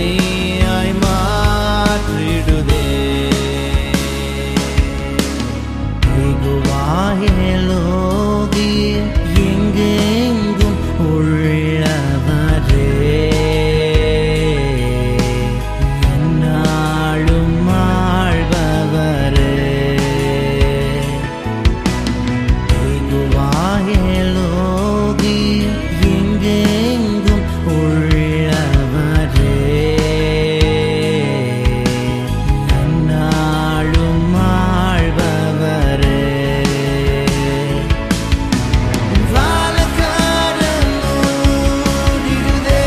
அக்கினியாய் மாற்றிடுதே வெகுவாயலோதி எங்கெங்கும் உள்ளவரே என்னாலும் ஆழ்பவரே வெகுவாயலோதி எங்கெங்கும் உள்ளவரே நன்னாளும் ஆழ்பவரே வானக்காரன் மூடிடுதே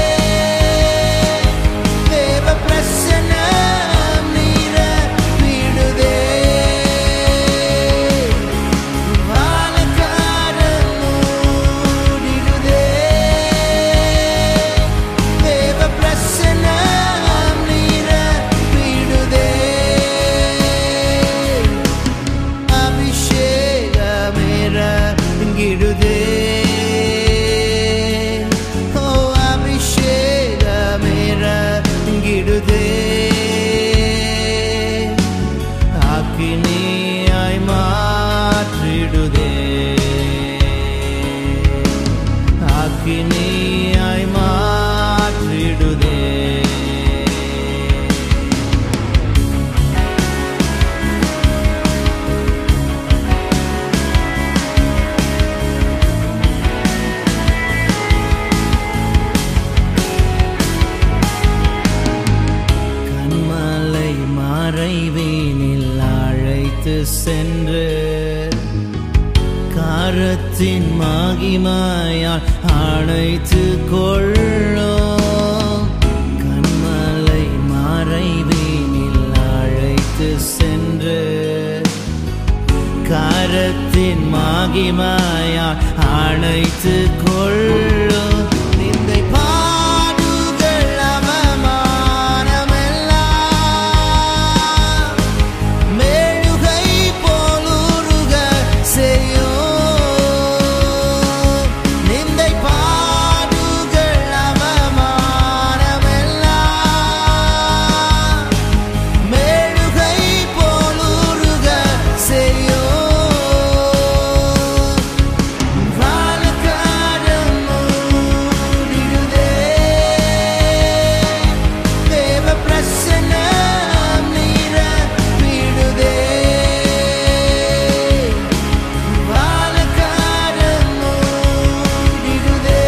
தேவ பிரசன்னம் நிரப்பிடுதே வானக்காரன் மூடிடுதே தேவ பிரசன்னம் நிரப்பிடுதே அபிஷேகமிரங்கிடுதே ஓ அபிஷேகமிரங்கிடுதே அக்கினியாய் மாற்றிடுதே அக்கினியாய் மாற்றிடுதே கண்மலை மறைவீனில் அழைத்து சென்று காரத்தின் மகிமையால் அணைத்து கொள்ளோம் கண்மலை மறைவீனில் அழைத்து சென்று காரத்தின் மகிமையால் அணைத்து கொள்ளும் நிந்தை பாடுகள் அவமானமெல்லாம் மெழுகை போலுருக செய்யும் நிந்தை பாடுகள் அவமானமெல்லாம் மெழுகை போலுருக செய்யும் வானக்காரன் மூடிடுதே தேவ பிரசன்னம் நிரப்பிடுதே வானக்காரன் மூடிடுதே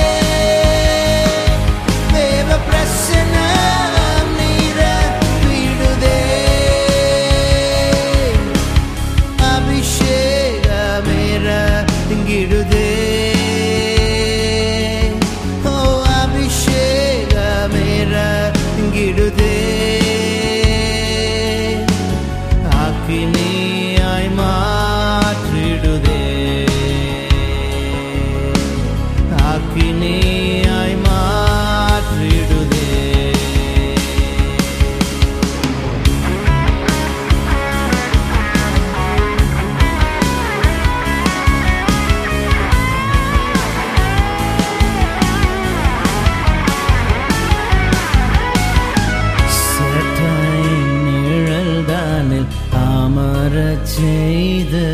தேவ பிரசன்னம் நிரப்பிடுதே அபிஷேகமிரங்கிடுதே ஓ அபிஷேகமிரங்கிடுதே அக்கினியாய் மாற்றிடுதே அக்கினியாய் மாற்றிடுதே சேட்டையின் நிழல்தானில் அமரச் செய்து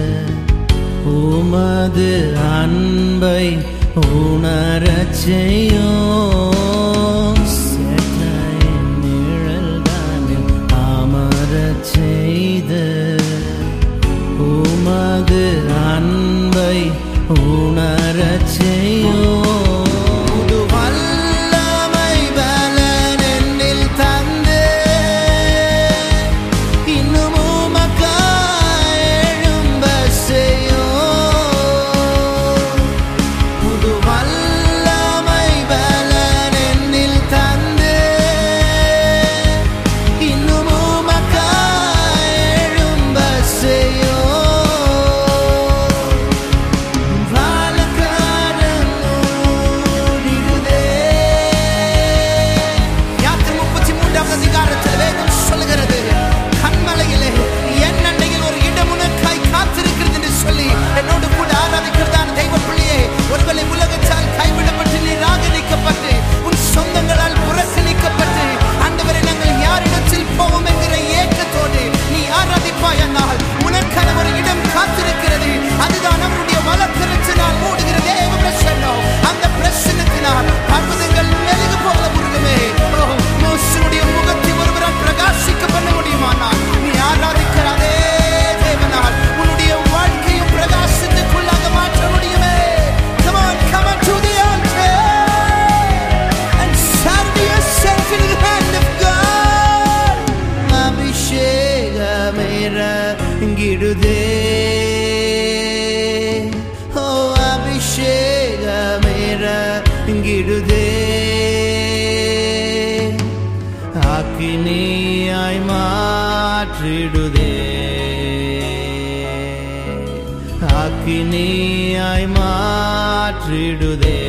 உமது அன்பை உணரச் செய்யும் சேட்டையின் நிழல்தானில் அமரச் செய்து உமது அன்பை உணரச் செய்யும் புது வல்லமை பலன் என்னில் தந்து இன்னும் உமக்காய் எழும்ப செய்யும் புது வல்லமை பலன் என்னில் தந்து இன்னும் உமக்காய் எழும்ப செய்யும் வானக்காரன் மூடிடுதே. யாத்திரை முப்பத்தி மூன்றாவது அதிகாரத்தில் வேதம் சொல்லுகிறது கண்மலையிலே என் அண்டையில் ஒரு இடம் உனக்காய் காத்திருக்கிறது என்று சொல்லி என்னோடு கூட ஆராதிக்கிறதான தெய்வ பிள்ளையே ஒருவேளை உலகத்தால் கைவிடப்பட்டு நீ ராகரிக்கப்பட்டு உன் சொந்தங்களால் புறக்கணிக்க அக்கினியாய் மாற்றிடுதே அக்கினியாய் மாற்றிடுதே